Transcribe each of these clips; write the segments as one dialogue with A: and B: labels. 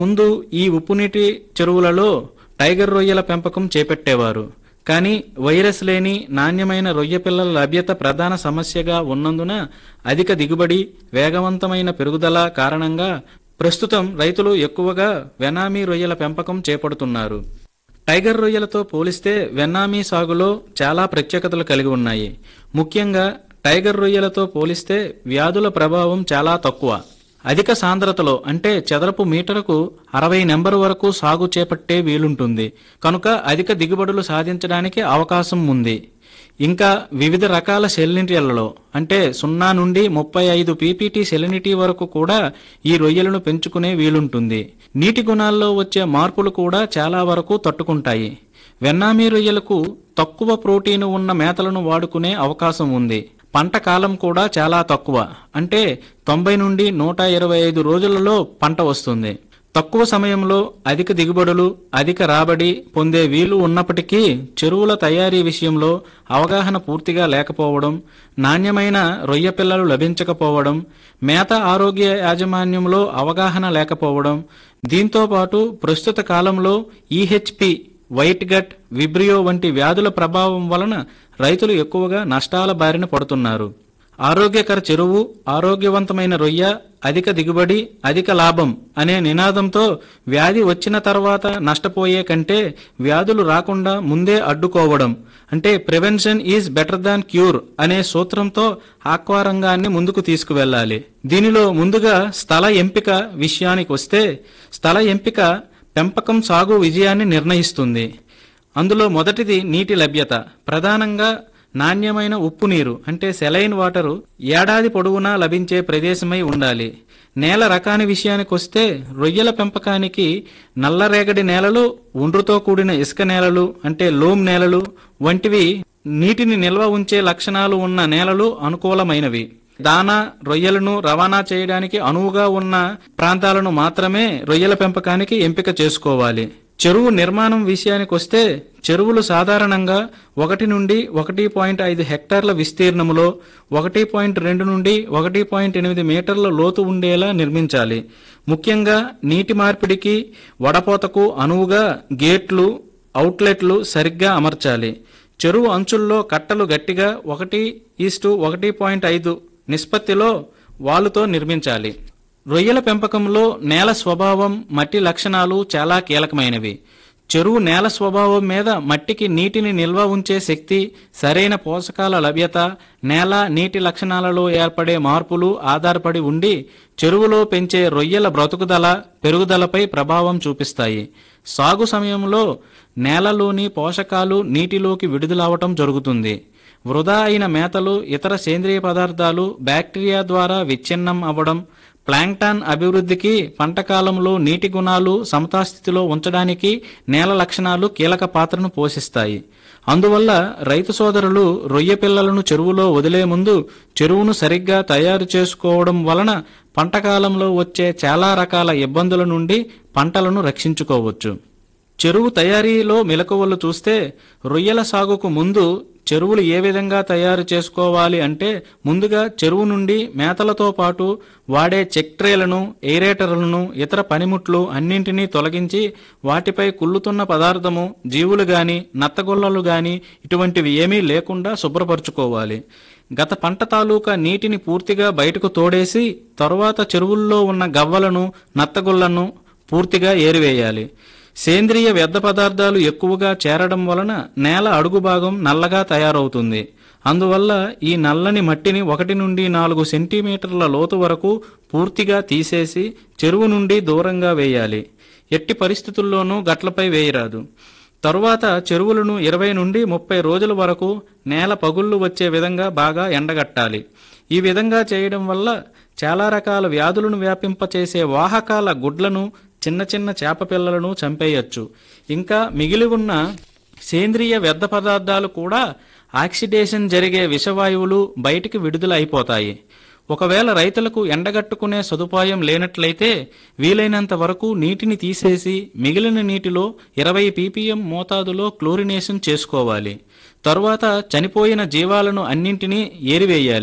A: ముందు ఈ ఉప్పునీటి చెరువులలో టైగర్ రొయ్యల పెంపకం చేపట్టేవారు కానీ వైరస్ లేని నాణ్యమైన రొయ్య పిల్లల లభ్యత ప్రధాన సమస్యగా ఉన్నందున అధిక దిగుబడి వేగవంతమైన పెరుగుదల కారణంగా ప్రస్తుతం రైతులు ఎక్కువగా వెనామీ రొయ్యల పెంపకం చేపడుతున్నారు టైగర్ రొయ్యలతో పోలిస్తే వెన్నామీ సాగులో చాలా ప్రత్యేకతలు కలిగి ఉన్నాయి ముఖ్యంగా టైగర్ రొయ్యలతో పోలిస్తే వ్యాధుల ప్రభావం చాలా తక్కువ అధిక సాంద్రతలో అంటే చదరపు మీటరుకు అరవై నెంబర్ వరకు సాగు చేపట్టే వీలుంటుంది కనుక అధిక దిగుబడులు సాధించడానికి అవకాశం ఉంది ఇంకా వివిధ రకాల సెలినిటీలలో అంటే సున్నా నుండి ముప్పై ఐదు పీపీటీ సెలినిటీ వరకు కూడా ఈ రొయ్యలను పెంచుకునే వీలుంటుంది నీటి గుణాల్లో వచ్చే మార్పులు కూడా చాలా వరకు తట్టుకుంటాయి వెన్నామీ రొయ్యలకు తక్కువ ప్రోటీన్ ఉన్న మేతలను వాడుకునే అవకాశం ఉంది పంట కాలం కూడా చాలా తక్కువ అంటే తొంభై నుండి నూట ఇరవై ఐదు రోజులలో పంట వస్తుంది తక్కువ సమయంలో అధిక దిగుబడులు అధిక రాబడి పొందే వీలు ఉన్నప్పటికీ చెరువుల తయారీ విషయంలో అవగాహన పూర్తిగా లేకపోవడం నాణ్యమైన రొయ్య పిల్లలు లభించకపోవడం మేత ఆరోగ్య యాజమాన్యంలో అవగాహన లేకపోవడం దీంతో పాటు ప్రస్తుత కాలంలో ఈహెచ్పి వైట్ గట్ విబ్రియో వంటి వ్యాధుల ప్రభావం వలన రైతులు ఎక్కువగా నష్టాల బారిన పడుతున్నారు ఆరోగ్యకర చెరువు ఆరోగ్యవంతమైన రొయ్య అధిక దిగుబడి అధిక లాభం అనే నినాదంతో వ్యాధి వచ్చిన తర్వాత నష్టపోయే కంటే వ్యాధులు రాకుండా ముందే అడ్డుకోవడం అంటే prevention is better than cure అనే సూత్రంతో ఆక్వా రంగాన్ని ముందుకు తీసుకువెళ్ళాలి దీనిలో ముందుగా స్థల ఎంపిక విషయానికి వస్తే స్థల ఎంపిక పెంపకం సాగు విజయాన్ని నిర్ణయిస్తుంది అందులో మొదటిది నీటి లభ్యత ప్రధానంగా నాణ్యమైన ఉప్పు నీరు అంటే సెలైన్ వాటరు ఏడాది పొడవునా లభించే ప్రదేశమై ఉండాలి నేల రకాని విషయానికి వస్తే రొయ్యల పెంపకానికి నల్లరేగడి నేలలు ఒండ్రుతో కూడిన ఇసుక నేలలు అంటే లోమ్ నేలలు వంటివి నీటిని నిల్వ ఉంచే లక్షణాలు ఉన్న నేలలు అనుకూలమైనవి దానా రొయ్యలను రవాణా చేయడానికి అనువుగా ఉన్న ప్రాంతాలను మాత్రమే రొయ్యల పెంపకానికి ఎంపిక చేసుకోవాలి చెరువు నిర్మాణం విషయానికి వస్తే చెరువులు సాధారణంగా ఒకటి నుండి ఒకటి పాయింట్ ఐదు హెక్టార్ల విస్తీర్ణములో ఒకటి పాయింట్ రెండు నుండి ఒకటి పాయింట్ ఎనిమిది మీటర్ల లోతు ఉండేలా నిర్మించాలి ముఖ్యంగా నీటి మార్పిడికి వడపోతకు అనువుగా గేట్లు అవుట్లెట్లు సరిగ్గా అమర్చాలి చెరువు అంచుల్లో కట్టలు గట్టిగా ఒకటి ఈస్టు ఒకటి పాయింట్ ఐదు నిష్పత్తిలో వాలుతో నిర్మించాలి రొయ్యల పెంపకంలో నేల స్వభావం మట్టి లక్షణాలు చాలా కీలకమైనవి చెరువు నేల స్వభావం మీద మట్టికి నీటిని నిల్వ ఉంచే శక్తి సరైన పోషకాల లభ్యత నేల నీటి లక్షణాలలో ఏర్పడే మార్పులు ఆధారపడి ఉండి చెరువులో పెంచే రొయ్యల బ్రతుకుదల పెరుగుదలపై ప్రభావం చూపిస్తాయి సాగు సమయంలో నేలలోని పోషకాలు నీటిలోకి విడుదలవటం జరుగుతుంది వృధా అయిన మేతలు ఇతర సేంద్రియ పదార్థాలు బ్యాక్టీరియా ద్వారా విచ్ఛిన్నం అవ్వడం ప్లాంక్టాన్ అభివృద్ధికి పంట కాలంలో నీటి గుణాలు సమతాస్థితిలో ఉంచడానికి నేల లక్షణాలు కీలక పాత్రను పోషిస్తాయి అందువల్ల రైతు సోదరులు రొయ్య పిల్లలను చెరువులో వదిలే ముందు చెరువును సరిగ్గా తయారు చేసుకోవడం వలన పంట కాలంలో వచ్చే చాలా రకాల ఇబ్బందుల నుండి పంటలను రక్షించుకోవచ్చు చెరువు తయారీలో మెలకువలు చూస్తే రొయ్యల సాగుకు ముందు చెరువులు ఏ విధంగా తయారు చేసుకోవాలి అంటే ముందుగా చెరువు నుండి మేతలతో పాటు వాడే చెక్ ట్రేలను ఎయిరేటర్లను ఇతర పనిముట్లు అన్నింటినీ తొలగించి వాటిపై కుళ్ళుతున్న పదార్థము జీవులు గాని నత్తగొల్లలు గాని ఇటువంటివి ఏమీ లేకుండా శుభ్రపరచుకోవాలి గత పంట తాలూకా నీటిని పూర్తిగా బయటకు తోడేసి తరువాత చెరువుల్లో ఉన్న గవ్వలను నత్తగుళ్లను పూర్తిగా ఏరివేయాలి సేంద్రియ వ్యర్థ పదార్థాలు ఎక్కువగా చేరడం వలన నేల అడుగు భాగం నల్లగా తయారవుతుంది అందువల్ల ఈ నల్లని మట్టిని ఒకటి నుండి నాలుగు సెంటీమీటర్ల లోతు వరకు పూర్తిగా తీసేసి చెరువు నుండి దూరంగా వేయాలి ఎట్టి పరిస్థితుల్లోనూ గట్లపై వేయరాదు తరువాత చెరువులను ఇరవై నుండి ముప్పై రోజుల వరకు నేల పగుళ్ళు వచ్చే విధంగా బాగా ఎండగట్టాలి ఈ విధంగా చేయడం వల్ల చాలా రకాల వ్యాధులను వ్యాపింపచేసే వాహకాల గుడ్లను చిన్న చిన్న చేప పిల్లలను చంపేయచ్చు ఇంకా మిగిలి ఉన్న సేంద్రియ వ్యర్థ పదార్థాలు కూడా ఆక్సిడేషన్ జరిగే విషవాయువులు బయటికి విడుదల అయిపోతాయి ఒకవేళ రైతులకు ఎండగట్టుకునే సదుపాయం లేనట్లయితే వీలైనంత వరకు నీటిని తీసేసి మిగిలిన నీటిలో ఇరవై పీపీఎం మోతాదులో క్లోరినేషన్ చేసుకోవాలి తరువాత చనిపోయిన జీవాలను అన్నింటినీ ఏరివేయాలి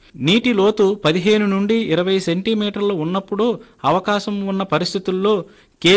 A: నీటి లోతు పదిహేను నుండి ఇరవై సెంటీమీటర్లు ఉన్నప్పుడు అవకాశం ఉన్న పరిస్థితుల్లో